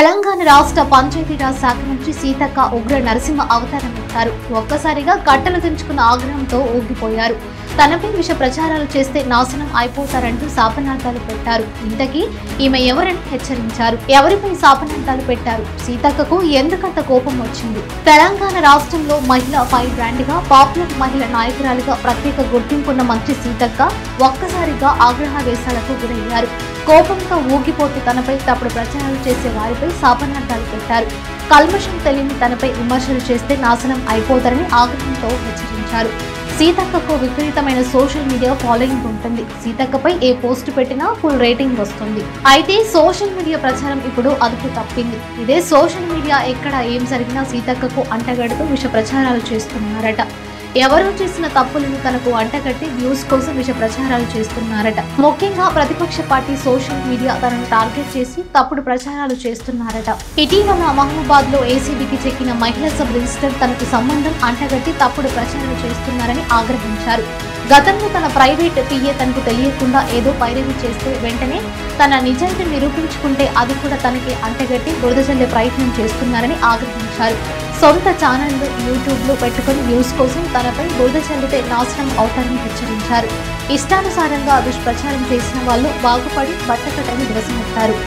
తెలంగాణ రాష్ట్ర పంచాయతీరాజ్ శాఖ నుంచి సీతక్క ఉగ్ర నరసింహ అవతారం ఎత్తారు ఒక్కసారిగా కట్టలు తెంచుకున్న ఆగ్రహంతో ఊగిపోయారు తనపై విష ప్రచారాలు చేస్తే నాశనం అయిపోతారంటూ శాపనార్థాలు పెట్టారు ఇంతకీ ఈమె ఎవరని హెచ్చరించారు ఎవరిపై శాపనార్థాలు పెట్టారు సీతక్కకు ఎందుకంత కోపం వచ్చింది తెలంగాణ రాష్ట్రంలో మహిళా ఫైవ్ బ్రాండ్ గా పాపులర్ మహిళ నాయకురాలుగా ప్రత్యేక గుర్తింపున్న మంత్రి సీతక్క ఒక్కసారిగా ఆగ్రహావేశాలకు గురయ్యారు కోపంతో ఊగిపోతూ తనపై తప్పుడు ప్రచారాలు చేసే వారిపై శాపనార్థాలు పెట్టారు కల్మషం తెలియని తనపై విమర్శలు చేస్తే నాశనం అయిపోతారని ఆగ్రహంతో హెచ్చరించారు సీతక్కకు విపరీతమైన సోషల్ మీడియా ఫాలోయింగ్ ఉంటుంది సీతక్కపై ఏ పోస్ట్ పెట్టినా ఫుల్ రేటింగ్ వస్తుంది అయితే సోషల్ మీడియా ప్రచారం ఇప్పుడు అదుపు తప్పింది ఇదే సోషల్ మీడియా ఎక్కడ ఏం జరిగినా సీతక్కకు అంటగడుతూ విష ప్రచారాలు చేస్తున్నారట ఎవరో చేసిన తప్పులను తనకు అంటగట్టి వ్యూస్ కోసం విష ప్రచారాలు చేస్తున్నారట ముఖ్యంగా ప్రతిపక్ష పార్టీ సోషల్ మీడియా తనను టార్గెట్ చేసి తప్పుడు ప్రచారాలు చేస్తున్నారట ఇటీవల మహబూబాద్ లో ఏసీబీకి చెక్కిన మహిళా సబ్ రిజిస్టర్ తనకు సంబంధం అంటగట్టి తప్పుడు ప్రచారాలు చేస్తున్నారని ఆగ్రహించారు గతంలో తన ప్రైవేట్ పిఏ తనకు తెలియకుండా ఏదో పైరవి చేస్తే వెంటనే తన నిజాయితీ నిరూపించుకుంటే అది కూడా తనకి అంటగట్టి బురద చల్లే ప్రయత్నం చేస్తున్నారని ఆగ్రహించారు సొంత ఛానళ్లు యూట్యూబ్లో పెట్టుకుని న్యూస్ కోసం తనపై బురద చల్లితే నాశనం అవుతారని హెచ్చరించారు ఇష్టానుసారంగా దుష్ప్రచారం చేసిన వాళ్ళు బాగుపడి బట్టకట్టని దివసమెత్తారు